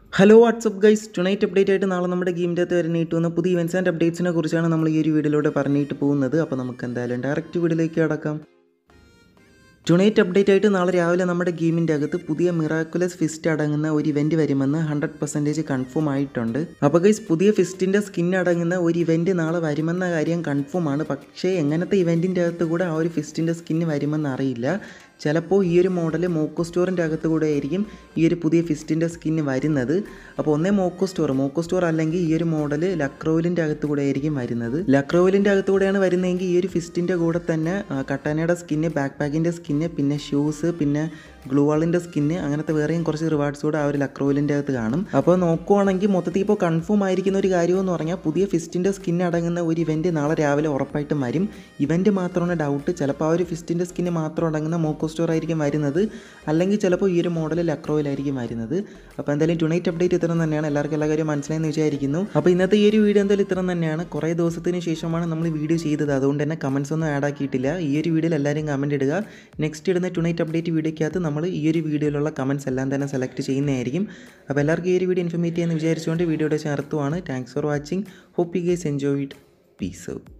hello what's up guys tonight update ആയിട്ട് നാളെ നമ്മുടെ ഗെയിമിൻ്റെ അകത്ത് വരുന്ന കിട്ടുന്ന പുതിയ ഇവൻസ് ആൻഡ് അപ്ഡേറ്റ്സിനെ കുറിച്ചാണ് നമ്മൾ ഈ ഒരു വീഡിയോയിലൂടെ പറഞ്ഞിട്ട് പോകുന്നത് അപ്പോൾ നമുക്ക് എന്തായാലും ഡയറക്റ്റ് വീഡിയോയിലേക്ക് കടക്കാം ടുണൈറ്റ് അപ്ഡേറ്റ് ആയിട്ട് നാളെ രാവിലെ നമ്മുടെ ഗെയിമിൻ്റെ അകത്ത് പുതിയ മിറാക്കുലസ് ഫിസ്റ്റ് അടങ്ങുന്ന ഒരു ഇവൻറ്റ് വരുമെന്ന് ഹൺഡ്രഡ് പെർസെൻറ്റേജ് കൺഫേം ആയിട്ടുണ്ട് അപ്പോൾ ഗൈസ് പുതിയ ഫിസ്റ്റിൻ്റെ സ്കിൻ അടങ്ങുന്ന ഒരു ഇവൻറ്റ് നാളെ വരുമെന്ന കാര്യം കൺഫേം ആണ് പക്ഷേ എങ്ങനത്തെ ഇവൻറ്റിൻ്റെ അകത്ത് കൂടെ ആ ഒരു ഫിസ്റ്റിൻ്റെ സ്കിന്ന് വരുമെന്ന് അറിയില്ല ചിലപ്പോൾ ഈ ഒരു മോഡൽ മോക്കോ സ്റ്റോറിൻ്റെ അകത്ത് കൂടെ ആയിരിക്കും ഈ ഒരു പുതിയ ഫിസ്റ്റിൻ്റെ സ്കിന്ന് വരുന്നത് അപ്പോൾ ഒന്നേ മോക്കോ സ്റ്റോർ മോക്കോ സ്റ്റോർ അല്ലെങ്കിൽ ഈ ഒരു മോഡൽ ലക്രോവിലിൻ്റെ അകത്ത് കൂടെ ആയിരിക്കും വരുന്നത് ലക്രോവിലിൻ്റെ അകത്ത് കൂടെയാണ് വരുന്നതെങ്കിൽ ഈ ഒരു ഫിസ്റ്റിൻ്റെ കൂടെ തന്നെ ആ, കട്ടാനയുടെ സ്കിന്ന് ബാക്ക് പാക്കിൻ്റെ സ്കിന്ന് പിന്നെ ഷൂസ് പിന്നെ ഗ്ലൂവാളിൻ്റെ സ്കിന്ന് അങ്ങനത്തെ വേറെയും കുറച്ച് റിവാർഡ്സ് കൂടെ ആ ഒരു ലക്രോവിലിൻ്റെ അകത്ത് കാണും അപ്പോൾ നോക്കുവാണെങ്കിൽ മൊത്തത്തിൽ ഇപ്പോൾ കൺഫേം ആയിരിക്കുന്ന ഒരു കാര്യമെന്ന് പറഞ്ഞാൽ പുതിയ ഫിസ്റ്റിൻ്റെ സ്കിൻ അടങ്ങുന്ന ഒരു ഇവൻറ്റ് നാളെ രാവിലെ ഉറപ്പായിട്ടും വരും ഇവൻറ്റ് മാത്രമാണ് ഡൗട്ട് ചിലപ്പോൾ ആ ഒരു ഫിസ്റ്റിൻ്റെ സ്കിന്ന് മാത്രം അടങ്ങുന്ന മോക്കോ സ്റ്റോർ ആയിരിക്കും വരുന്നത് അല്ലെങ്കിൽ ചിലപ്പോൾ ഈ ഒരു മോഡൽ ലക്രോയിലായിരിക്കും വരുന്നത് അപ്പോൾ എന്തായാലും ടുണൈറ്റ് അപ്ഡേറ്റ് ഇത്രയും തന്നെയാണ് എല്ലാവർക്കും എല്ലാ കാര്യം മനസ്സിലായെന്ന് വിചാരിക്കുന്നു അപ്പോൾ ഇന്നത്തെ ഈ ഒരു വീഡിയോ എന്തായാലും ഇത്രയും തന്നെയാണ് കുറേ ദിവസത്തിന് ശേഷമാണ് നമ്മൾ വീഡിയോ ചെയ്തത് അതുകൊണ്ട് തന്നെ കമൻസ് ഒന്നും ആഡ് ആക്കിയിട്ടില്ല ഈ ഒരു വീഡിയോയിൽ എല്ലാവരും കമൻറ്റ് ഇടുക നെക്സ്റ്റ് ഇടുന്ന ടുണൈറ്റ് അപ്ഡേറ്റ് വീഡിയോയ്ക്കകത്ത് നമ്മൾ ഈ ഒരു വീഡിയോയിലുള്ള കമൻസ് എല്ലാം തന്നെ സെലക്ട് ചെയ്യുന്നതായിരിക്കും അപ്പോൾ എല്ലാവർക്കും ഈ ഒരു വീഡിയോ ഇൻഫർമേറ്റ് ചെയ്യുമെന്ന് വിചാരിച്ചുകൊണ്ട് വീഡിയോയുടെ ചേർത്തുവാണ് thanks for watching hope you guys enjoy it peace out